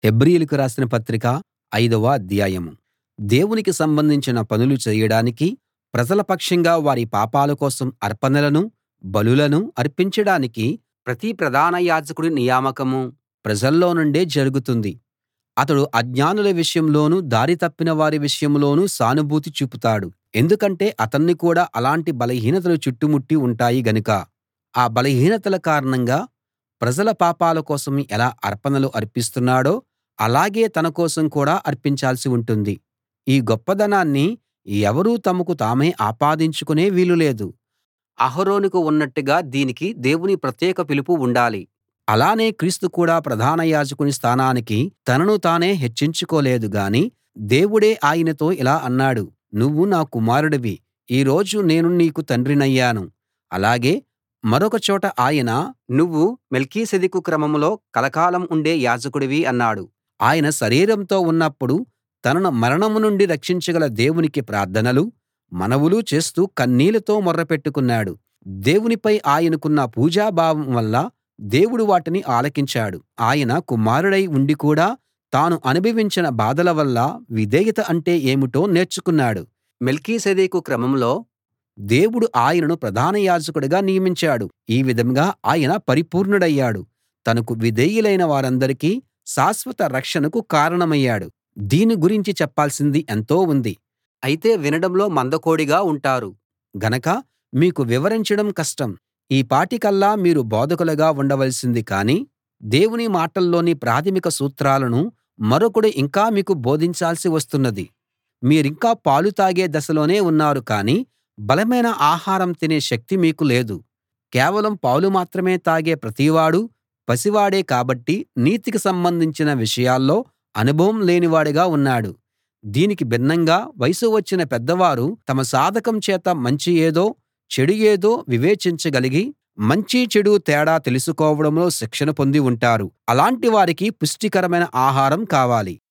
హెబ్రీయులకు రాసిన పత్రిక ఐదవ అధ్యాయం దేవునికి సంబంధించిన పనులు చేయడానికి ప్రజల పక్షంగా వారి పాపాల కోసం అర్పణలనూ బలులనూ అర్పించడానికి ప్రతి ప్రధాన యాజకుడి నియామకం ప్రజల్లో నుండే జరుగుతుంది అతడు అజ్ఞానుల విషయంలోనూ దారి తప్పిన వారి విషయంలోనూ సానుభూతి చూపుతాడు ఎందుకంటే అతన్ని కూడా అలాంటి బలహీనతలు చుట్టుముట్టి ఉంటాయి గనుక ఆ బలహీనతల కారణంగా ప్రజల పాపాల కోసం ఎలా అర్పణలు అర్పిస్తున్నాడో అలాగే తన కోసం కూడా అర్పించాల్సి ఉంటుంది ఈ గొప్పదనాన్ని ఎవరూ తమకు తామే ఆపాదించుకునే వీలు లేదు అహరోనుకు ఉన్నట్టుగా దీనికి దేవుని ప్రత్యేక పిలుపు ఉండాలి అలానే క్రీస్తు కూడా ప్రధాన యాజకుని స్థానానికి తనను తానే హెచ్చించుకోలేదు గాని దేవుడే ఆయనతో ఇలా అన్నాడు నువ్వు నా కుమారుడివి ఈ రోజు నేను నీకు తండ్రినయ్యాను అలాగే మరొక చోట ఆయన నువ్వు మెల్కీసెదెకు క్రమంలో కలకాలం ఉండే యాజకుడివి అన్నాడు ఆయన శరీరంతో ఉన్నప్పుడు తనను మరణం నుండి రక్షించగల దేవునికి ప్రార్థనలూ మనవులు చేస్తూ కన్నీళ్లతో మొర్రపెట్టుకున్నాడు దేవునిపై ఆయనకున్న పూజ్యభావం వల్ల దేవుడు వాటిని ఆలకించాడు ఆయన కుమారుడై ఉండి కూడా తాను అనుభవించిన బాధల వల్ల విధేయత అంటే ఏమిటో నేర్చుకున్నాడు మెల్కీసెదెకు క్రమంలో దేవుడు ఆయనను ప్రధాన యాజకుడిగా నియమించాడు ఈ విధంగా ఆయన పరిపూర్ణుడయ్యాడు తనకు విధేయులైన వారందరికీ శాశ్వత రక్షణకు కారణమయ్యాడు దీని గురించి చెప్పాల్సింది ఎంతో ఉంది అయితే వినడంలో మందకొడిగా ఉంటారు గనక మీకు వివరించడం కష్టం ఈ పాటికల్లా మీరు బోధకులుగా ఉండవలసింది కానీ దేవుని మాటల్లోని ప్రాథమిక సూత్రాలను మరొకడు ఇంకా మీకు బోధించాల్సి వస్తున్నది మీరింకా పాలు తాగే దశలోనే ఉన్నారు కానీ బలమైన ఆహారం తినే శక్తి మీకు లేదు కేవలం పాలు మాత్రమే తాగే ప్రతివాడూ పసివాడే కాబట్టి నీతికి సంబంధించిన విషయాల్లో అనుభవం లేనివాడుగా ఉన్నాడు దీనికి భిన్నంగా వయసు వచ్చిన పెద్దవారు తమ సాధకం చేత మంచి ఏదో చెడు ఏదో వివేచించగలిగి మంచి చెడు తేడా తెలుసుకోవడంలో శిక్షణ పొంది ఉంటారు అలాంటి వారికి పుష్టికరమైన ఆహారం కావాలి